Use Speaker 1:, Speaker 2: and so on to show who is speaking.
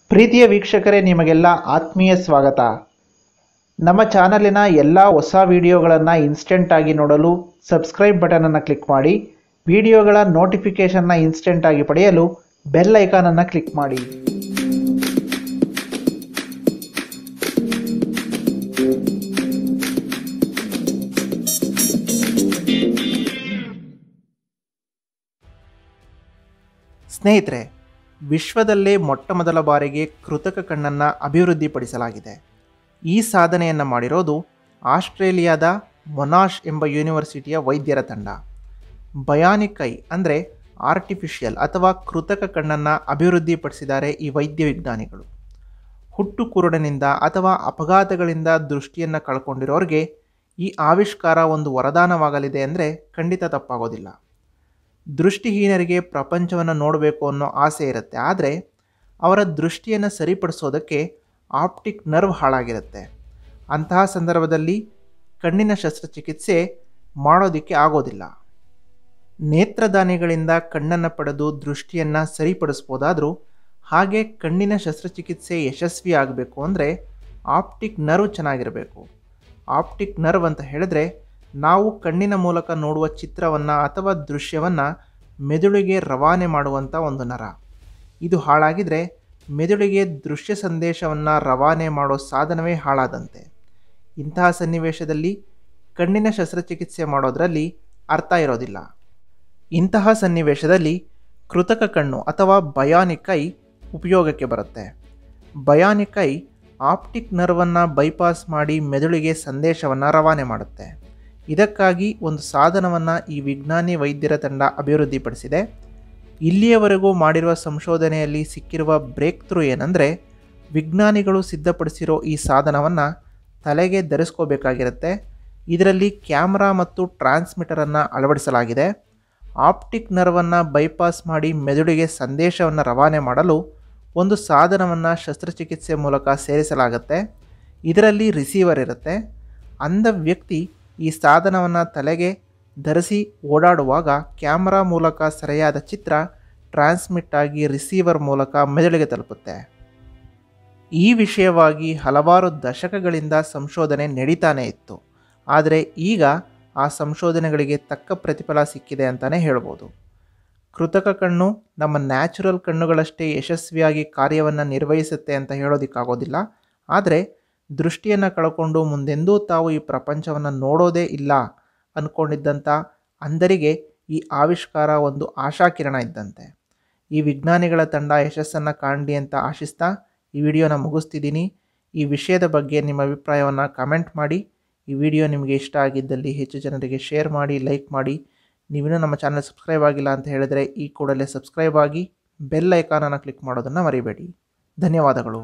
Speaker 1: ಪ್ರೀತಿಯ ವೀಕ್ಷಕರೇ ನಿಮಗೆಲ್ಲ ಆತ್ಮೀಯ ಸ್ವಾಗತ ನಮ್ಮ ಚಾನಲಿನ ಎಲ್ಲ ಹೊಸ ವಿಡಿಯೋಗಳನ್ನು ಇನ್ಸ್ಟೆಂಟ್ ಆಗಿ ನೋಡಲು ಸಬ್ಸ್ಕ್ರೈಬ್ ಬಟನನ್ನು ಕ್ಲಿಕ್ ಮಾಡಿ ವಿಡಿಯೋಗಳ ನೋಟಿಫಿಕೇಷನ್ನ ಇನ್ಸ್ಟೆಂಟ್ ಆಗಿ ಪಡೆಯಲು ಬೆಲ್ ಐಕಾನನ್ನು ಕ್ಲಿಕ್ ಮಾಡಿ ಸ್ನೇಹಿತರೆ ವಿಶ್ವದಲ್ಲೇ ಮೊಟ್ಟ ಮೊದಲ ಬಾರಿಗೆ ಕೃತಕ ಕಣ್ಣನ್ನು ಅಭಿವೃದ್ಧಿಪಡಿಸಲಾಗಿದೆ ಈ ಸಾಧನೆಯನ್ನು ಮಾಡಿರೋದು ಆಸ್ಟ್ರೇಲಿಯಾದ ಮೊನಾಶ್ ಎಂಬ ಯೂನಿವರ್ಸಿಟಿಯ ವೈದ್ಯರ ತಂಡ ಬಯಾನಿಕ್ ಐ ಅಂದರೆ ಆರ್ಟಿಫಿಷಿಯಲ್ ಅಥವಾ ಕೃತಕ ಕಣ್ಣನ್ನು ಅಭಿವೃದ್ಧಿಪಡಿಸಿದ್ದಾರೆ ಈ ವೈದ್ಯ ವಿಜ್ಞಾನಿಗಳು ಹುಟ್ಟು ಕುರುಡನಿಂದ ಅಥವಾ ಅಪಘಾತಗಳಿಂದ ದೃಷ್ಟಿಯನ್ನು ಕಳ್ಕೊಂಡಿರೋರಿಗೆ ಈ ಆವಿಷ್ಕಾರ ಒಂದು ವರದಾನವಾಗಲಿದೆ ಅಂದರೆ ಖಂಡಿತ ತಪ್ಪಾಗೋದಿಲ್ಲ ದೃಷ್ಟಿಹೀನರಿಗೆ ಪ್ರಪಂಚವನ್ನು ನೋಡಬೇಕು ಅನ್ನೋ ಆಸೆ ಇರುತ್ತೆ ಆದರೆ ಅವರ ದೃಷ್ಟಿಯನ್ನು ಸರಿಪಡಿಸೋದಕ್ಕೆ ಆಪ್ಟಿಕ್ ನರ್ವ್ ಹಾಳಾಗಿರುತ್ತೆ ಅಂತಹ ಸಂದರ್ಭದಲ್ಲಿ ಕಣ್ಣಿನ ಶಸ್ತ್ರಚಿಕಿತ್ಸೆ ಮಾಡೋದಕ್ಕೆ ಆಗೋದಿಲ್ಲ ನೇತ್ರದಾನಿಗಳಿಂದ ಕಣ್ಣನ್ನು ಪಡೆದು ದೃಷ್ಟಿಯನ್ನು ಸರಿಪಡಿಸ್ಬೋದಾದರೂ ಹಾಗೆ ಕಣ್ಣಿನ ಶಸ್ತ್ರಚಿಕಿತ್ಸೆ ಯಶಸ್ವಿ ಆಗಬೇಕು ಅಂದರೆ ಆಪ್ಟಿಕ್ ನರ್ವ್ ಚೆನ್ನಾಗಿರಬೇಕು ಆಪ್ಟಿಕ್ ನರ್ವ್ ಅಂತ ಹೇಳಿದ್ರೆ ನಾವು ಕಣ್ಣಿನ ಮೂಲಕ ನೋಡುವ ಚಿತ್ರವನ್ನು ಅಥವಾ ದೃಶ್ಯವನ್ನು ಮೆದುಳಿಗೆ ರವಾನೆ ಮಾಡುವಂಥ ಒಂದು ನರ ಇದು ಹಾಳಾಗಿದರೆ ಮೆದುಳಿಗೆ ದೃಶ್ಯ ಸಂದೇಶವನ್ನು ರವಾನೆ ಮಾಡೋ ಸಾಧನವೇ ಹಾಳಾದಂತೆ ಇಂತಹ ಸನ್ನಿವೇಶದಲ್ಲಿ ಕಣ್ಣಿನ ಶಸ್ತ್ರಚಿಕಿತ್ಸೆ ಮಾಡೋದರಲ್ಲಿ ಅರ್ಥ ಇರೋದಿಲ್ಲ ಇಂತಹ ಸನ್ನಿವೇಶದಲ್ಲಿ ಕೃತಕ ಕಣ್ಣು ಅಥವಾ ಬಯಾನಿಕ್ ಐ ಉಪಯೋಗಕ್ಕೆ ಬರುತ್ತೆ ಬಯಾನಿಕ್ ಐ ಆಪ್ಟಿಕ್ ನರ್ವನ್ನು ಬೈಪಾಸ್ ಮಾಡಿ ಮೆದುಳಿಗೆ ಸಂದೇಶವನ್ನು ರವಾನೆ ಮಾಡುತ್ತೆ ಇದಕ್ಕಾಗಿ ಒಂದು ಸಾಧನವನ್ನು ಈ ವಿಜ್ಞಾನಿ ವೈದ್ಯರ ತಂಡ ಅಭಿವೃದ್ಧಿಪಡಿಸಿದೆ ಇಲ್ಲಿಯವರೆಗೂ ಮಾಡಿರುವ ಸಂಶೋಧನೆಯಲ್ಲಿ ಸಿಕ್ಕಿರುವ ಬ್ರೇಕ್ ಥ್ರೂ ಏನಂದರೆ ವಿಜ್ಞಾನಿಗಳು ಸಿದ್ಧಪಡಿಸಿರೋ ಈ ಸಾಧನವನ್ನು ತಲೆಗೆ ಧರಿಸ್ಕೋಬೇಕಾಗಿರುತ್ತೆ ಇದರಲ್ಲಿ ಕ್ಯಾಮ್ರಾ ಮತ್ತು ಟ್ರಾನ್ಸ್ಮಿಟರನ್ನು ಅಳವಡಿಸಲಾಗಿದೆ ಆಪ್ಟಿಕ್ ನರ್ವನ್ನು ಬೈಪಾಸ್ ಮಾಡಿ ಮೆದುಳಿಗೆ ಸಂದೇಶವನ್ನು ರವಾನೆ ಮಾಡಲು ಒಂದು ಸಾಧನವನ್ನು ಶಸ್ತ್ರಚಿಕಿತ್ಸೆ ಮೂಲಕ ಸೇರಿಸಲಾಗುತ್ತೆ ಇದರಲ್ಲಿ ರಿಸೀವರ್ ಇರುತ್ತೆ ಅಂಧ ವ್ಯಕ್ತಿ ಈ ಸಾಧನವನ್ನು ತಲೆಗೆ ಧರಿಸಿ ಓಡಾಡುವಾಗ ಕ್ಯಾಮರಾ ಮೂಲಕ ಸರಿಯಾದ ಚಿತ್ರ ಟ್ರಾನ್ಸ್ಮಿಟ್ ಆಗಿ ರಿಸೀವರ್ ಮೂಲಕ ಮೆದುಳಿಗೆ ತಲುಪುತ್ತೆ ಈ ವಿಷಯವಾಗಿ ಹಲವಾರು ದಶಕಗಳಿಂದ ಸಂಶೋಧನೆ ನಡೀತಾನೇ ಇತ್ತು ಆದರೆ ಈಗ ಆ ಸಂಶೋಧನೆಗಳಿಗೆ ತಕ್ಕ ಪ್ರತಿಫಲ ಸಿಕ್ಕಿದೆ ಅಂತಲೇ ಹೇಳ್ಬೋದು ಕೃತಕ ಕಣ್ಣು ನಮ್ಮ ನ್ಯಾಚುರಲ್ ಕಣ್ಣುಗಳಷ್ಟೇ ಯಶಸ್ವಿಯಾಗಿ ಕಾರ್ಯವನ್ನು ನಿರ್ವಹಿಸುತ್ತೆ ಅಂತ ಹೇಳೋದಕ್ಕಾಗೋದಿಲ್ಲ ಆದರೆ ದೃಷ್ಟಿಯನ್ನು ಕಳ್ಕೊಂಡು ಮುಂದೆಂದೂ ತಾವು ಈ ಪ್ರಪಂಚವನ್ನು ನೋಡೋದೇ ಇಲ್ಲ ಅಂದ್ಕೊಂಡಿದ್ದಂಥ ಅಂಧರಿಗೆ ಈ ಆವಿಷ್ಕಾರ ಒಂದು ಆಶಾಕಿರಣ ಇದ್ದಂತೆ ಈ ವಿಜ್ಞಾನಿಗಳ ತಂಡ ಯಶಸ್ಸನ್ನು ಕಾಣಲಿ ಅಂತ ಆಶಿಸ್ತಾ ಈ ವಿಡಿಯೋನ ಮುಗಿಸ್ತಿದ್ದೀನಿ ಈ ವಿಷಯದ ಬಗ್ಗೆ ನಿಮ್ಮ ಅಭಿಪ್ರಾಯವನ್ನು ಕಮೆಂಟ್ ಮಾಡಿ ಈ ವಿಡಿಯೋ ನಿಮಗೆ ಇಷ್ಟ ಆಗಿದ್ದಲ್ಲಿ ಹೆಚ್ಚು ಜನರಿಗೆ ಶೇರ್ ಮಾಡಿ ಲೈಕ್ ಮಾಡಿ ನೀವಿನ್ನೂ ನಮ್ಮ ಚಾನಲ್ ಸಬ್ಸ್ಕ್ರೈಬ್ ಆಗಿಲ್ಲ ಅಂತ ಹೇಳಿದರೆ ಈ ಕೂಡಲೇ ಸಬ್ಸ್ಕ್ರೈಬ್ ಆಗಿ ಬೆಲ್ ಐಕಾನನ್ನು ಕ್ಲಿಕ್ ಮಾಡೋದನ್ನು ಮರಿಬೇಡಿ ಧನ್ಯವಾದಗಳು